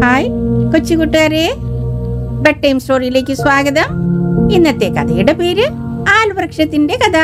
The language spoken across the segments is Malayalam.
ഹായ് കൊച്ചുകൂട്ടുകാരെ ബെഡ് ടൈം സ്റ്റോറിയിലേക്ക് സ്വാഗതം ഇന്നത്തെ കഥയുടെ പേര് ആൽവൃക്ഷത്തിന്റെ കഥ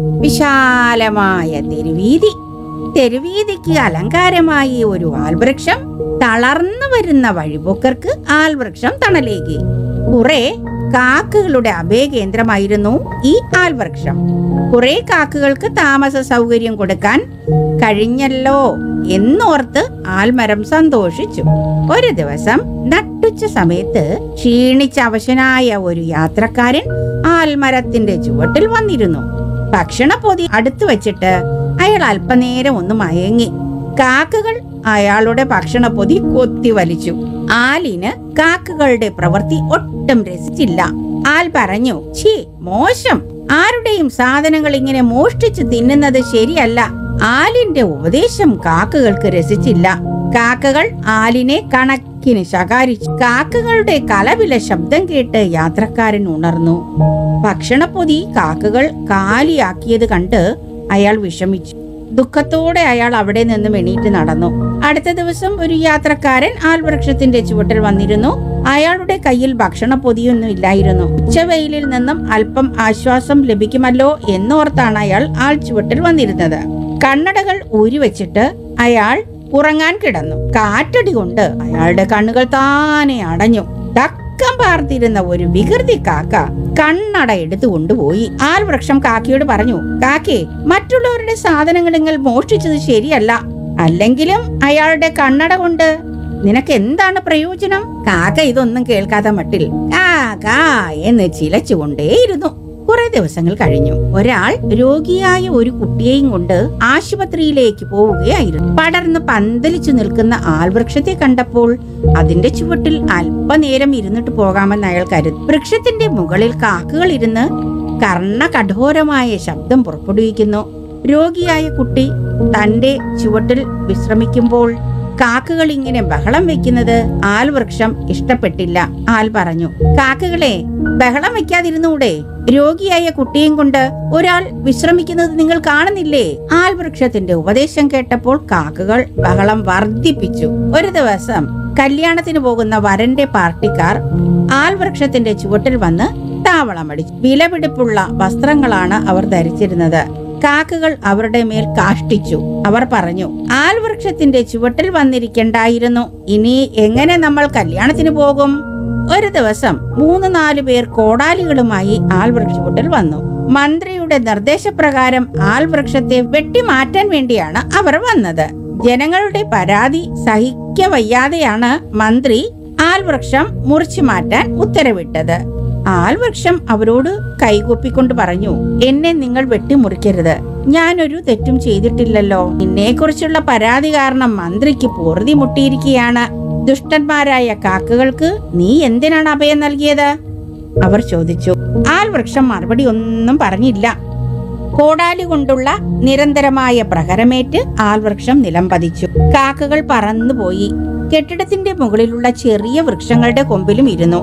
വിശാലമായ തെരുവീതി തെരുവീതിക്ക് അലങ്കാരമായി ഒരു ആൽവൃക്ഷം തളർന്നു വരുന്ന വഴിപോക്കർക്ക് ആൽവൃക്ഷം തണലേകി കുറെ കാക്കകളുടെ അഭയകേന്ദ്രമായിരുന്നു ഈ ആൽവൃക്ഷം കുറെ കാക്കകൾക്ക് താമസ സൗകര്യം കൊടുക്കാൻ കഴിഞ്ഞല്ലോ എന്നോർത്ത് ആൽമരം സന്തോഷിച്ചു ഒരു ദിവസം നട്ടുച്ച സമയത്ത് ക്ഷീണിച്ച അവശനായ ഒരു യാത്രക്കാരൻ ആൽമരത്തിന്റെ ചുവട്ടിൽ വന്നിരുന്നു ഭക്ഷണപ്പൊതി അടുത്തു വച്ചിട്ട് അയാൾ അല്പനേരം ഒന്ന് മയങ്ങി കാക്കകൾ അയാളുടെ ഭക്ഷണപ്പൊതി കൊത്തി വലിച്ചു ആലിന് കാക്കകളുടെ പ്രവൃത്തി ഒട്ടും രസിച്ചില്ല ആൽ പറഞ്ഞു ഛീ മോശം ആരുടെയും സാധനങ്ങൾ ഇങ്ങനെ മോഷ്ടിച്ചു തിന്നുന്നത് ശരിയല്ല ആലിന്റെ ഉപദേശം കാക്കകൾക്ക് രസിച്ചില്ല കാക്കകൾ ആലിനെ കണക്കിന് ശകാരിച്ചു കാക്കകളുടെ കലവില ശബ്ദം കേട്ട് യാത്രക്കാരൻ ഉണർന്നു ഭക്ഷണപ്പൊതി കാക്കകൾ കാലിയാക്കിയത് കണ്ട് അയാൾ വിഷമിച്ചു ദുഃഖത്തോടെ അയാൾ അവിടെ നിന്നും എണീറ്റ് നടന്നു അടുത്ത ദിവസം ഒരു യാത്രക്കാരൻ ആൽവൃക്ഷത്തിന്റെ ചുവട്ടിൽ വന്നിരുന്നു അയാളുടെ കയ്യിൽ ഭക്ഷണ പൊതിയൊന്നും ഇല്ലായിരുന്നു ഉച്ചവെയിലിൽ നിന്നും അല്പം ആശ്വാസം ലഭിക്കുമല്ലോ എന്നോർത്താണ് അയാൾ ആൾ ചുവട്ടിൽ വന്നിരുന്നത് കണ്ണടകൾ ഊരിവെച്ചിട്ട് അയാൾ ഉറങ്ങാൻ കിടന്നു കാറ്റടി കൊണ്ട് അയാളുടെ കണ്ണുകൾ താനെ അടഞ്ഞു തക്കം പാർത്തിരുന്ന ഒരു വികൃതി കാക്ക കണ്ണട എടുത്തു കൊണ്ടുപോയി ആൽവൃക്ഷം കാക്കയോട് പറഞ്ഞു കാക്കേ മറ്റുള്ളവരുടെ സാധനങ്ങൾ നിങ്ങൾ മോഷ്ടിച്ചത് ശരിയല്ല അല്ലെങ്കിലും അയാളുടെ കണ്ണട കൊണ്ട് നിനക്ക് എന്താണ് പ്രയോജനം കാക്ക ഇതൊന്നും കേൾക്കാതെ മട്ടിൽ കാ കാ എന്ന് ചിലച്ചുകൊണ്ടേയിരുന്നു കുറെ ദിവസങ്ങൾ കഴിഞ്ഞു ഒരാൾ രോഗിയായ ഒരു കുട്ടിയെയും കൊണ്ട് ആശുപത്രിയിലേക്ക് പോവുകയായിരുന്നു പടർന്ന് പന്തലിച്ചു നിൽക്കുന്ന ആൽവൃക്ഷത്തെ കണ്ടപ്പോൾ അതിന്റെ ചുവട്ടിൽ അല്പനേരം ഇരുന്നിട്ട് പോകാമെന്ന് അയാൾ കരുതി വൃക്ഷത്തിന്റെ മുകളിൽ കാക്കകൾ ഇരുന്ന് കർണകഠോരമായ ശബ്ദം പുറപ്പെടുവിക്കുന്നു രോഗിയായ കുട്ടി തന്റെ ചുവട്ടിൽ വിശ്രമിക്കുമ്പോൾ കാക്കകൾ ഇങ്ങനെ ബഹളം വെക്കുന്നത് ആൽ വൃക്ഷം ഇഷ്ടപ്പെട്ടില്ല ആൽ പറഞ്ഞു കാക്കകളെ ബഹളം വെക്കാതിരുന്നൂടെ രോഗിയായ കുട്ടിയും കൊണ്ട് ഒരാൾ വിശ്രമിക്കുന്നത് നിങ്ങൾ കാണുന്നില്ലേ ആൽ വൃക്ഷത്തിന്റെ ഉപദേശം കേട്ടപ്പോൾ കാക്കകൾ ബഹളം വർദ്ധിപ്പിച്ചു ഒരു ദിവസം കല്യാണത്തിന് പോകുന്ന വരന്റെ പാർട്ടിക്കാർ ആൽ വൃക്ഷത്തിന്റെ ചുവട്ടിൽ വന്ന് താവളമടിച്ചു വിലപിടിപ്പുള്ള വസ്ത്രങ്ങളാണ് അവർ ധരിച്ചിരുന്നത് കാക്കകൾ അവരുടെ മേൽ കാഷ്ടിച്ചു അവർ പറഞ്ഞു ആൽവൃക്ഷത്തിന്റെ ചുവട്ടിൽ വന്നിരിക്കണ്ടായിരുന്നു ഇനി എങ്ങനെ നമ്മൾ കല്യാണത്തിന് പോകും ഒരു ദിവസം മൂന്ന് നാല് പേർ കോടാലികളുമായി ആൽവൃക്ഷ ചുവട്ടിൽ വന്നു മന്ത്രിയുടെ നിർദ്ദേശപ്രകാരം ആൽവൃക്ഷത്തെ വെട്ടിമാറ്റാൻ വേണ്ടിയാണ് അവർ വന്നത് ജനങ്ങളുടെ പരാതി സഹിക്കവയ്യാതെയാണ് മന്ത്രി ആൽവൃക്ഷം മുറിച്ചു മാറ്റാൻ ഉത്തരവിട്ടത് ആൽവൃക്ഷം അവരോട് കൈകൂപ്പിക്കൊണ്ട് പറഞ്ഞു എന്നെ നിങ്ങൾ വെട്ടിമുറിക്കരുത് ഞാനൊരു തെറ്റും ചെയ്തിട്ടില്ലല്ലോ നിന്നെക്കുറിച്ചുള്ള പരാതി കാരണം മന്ത്രിക്ക് പൊറുതി മുട്ടിയിരിക്കുകയാണ് ദുഷ്ടന്മാരായ കാക്കകൾക്ക് നീ എന്തിനാണ് അഭയം നൽകിയത് അവർ ചോദിച്ചു ആൽവൃക്ഷം മറുപടി ഒന്നും പറഞ്ഞില്ല കോടാലി കൊണ്ടുള്ള നിരന്തരമായ പ്രഹരമേറ്റ് ആൽവൃക്ഷം നിലം പതിച്ചു കാക്കകൾ പറന്നുപോയി കെട്ടിടത്തിന്റെ മുകളിലുള്ള ചെറിയ വൃക്ഷങ്ങളുടെ കൊമ്പിലും ഇരുന്നു